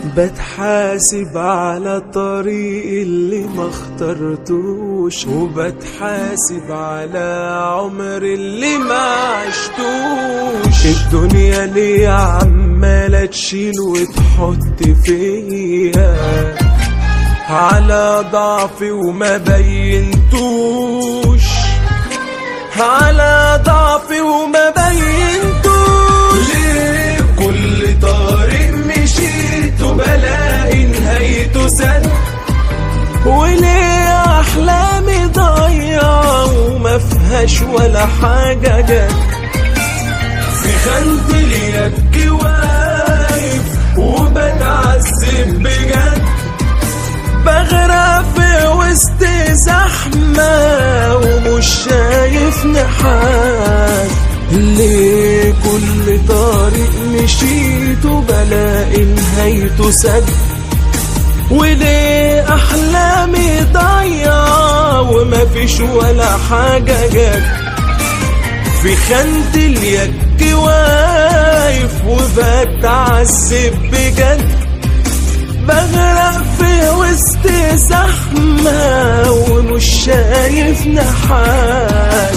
بتحاسب على طريق اللي ما اخترتوش وبتحاسب على عمر اللي ما عشتوش الدنيا ليه عمالة تشيل وتحط فيا على ضعفي وما بينتوش على ضعفي وما بينتوش ليه كل طريق مشيت وبلاقي نهايته سد وليه احلامي ضايعه وما فيهاش ولا حاجه جت في خانة اليك واقف وبتعذب بجد بغرق في وسط زحمة ومش شايف نحات ليه كل طريق مشيته بلاقي نهايته سد وليه أحلامي ضايعة ومفيش ولا حاجة جت في خانة اليك واقف وبتعذب بجد بغرق في وسط زحمة ومش شايف نحات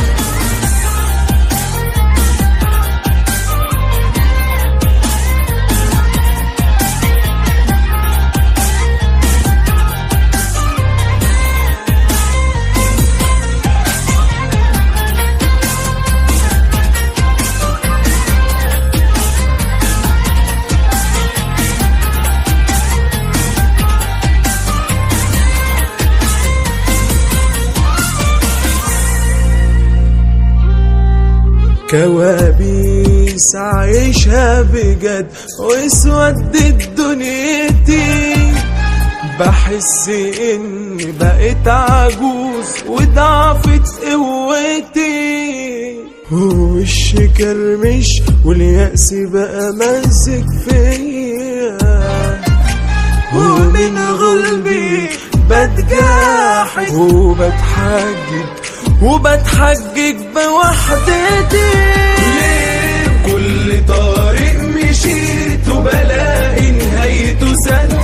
كوابيس عايشها بجد واسودت دنيتي بحس اني بقيت عجوز وضعفت قوتي وش كرمش واليأس بقى ماسك فيا ومن غلبي بتجاحد وبتحجج وبتحجج بوحدتي ليه كل طريق مشيت وبلاقي نهايته سد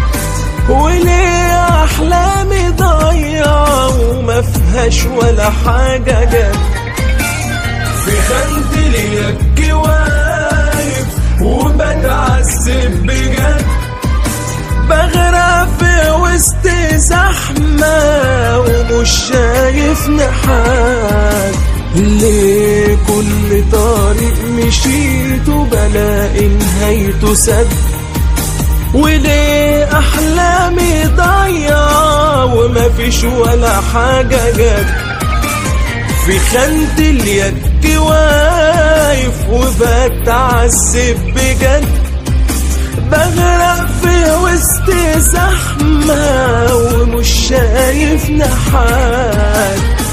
وليه احلامي ضايعه وما فيهاش ولا حاجه جت في خانة اليك واقف وبتعذب بجد بغرق في وسط زحمة ومش شايف نحات ليه كل طريق مشيت وبلاقي نهايته سد وليه أحلامي ضايعة ومفيش ولا حاجة جت في خانة اليك واقف وبتعذب بجد بغرق في وسط زحمة ومش شايف نحات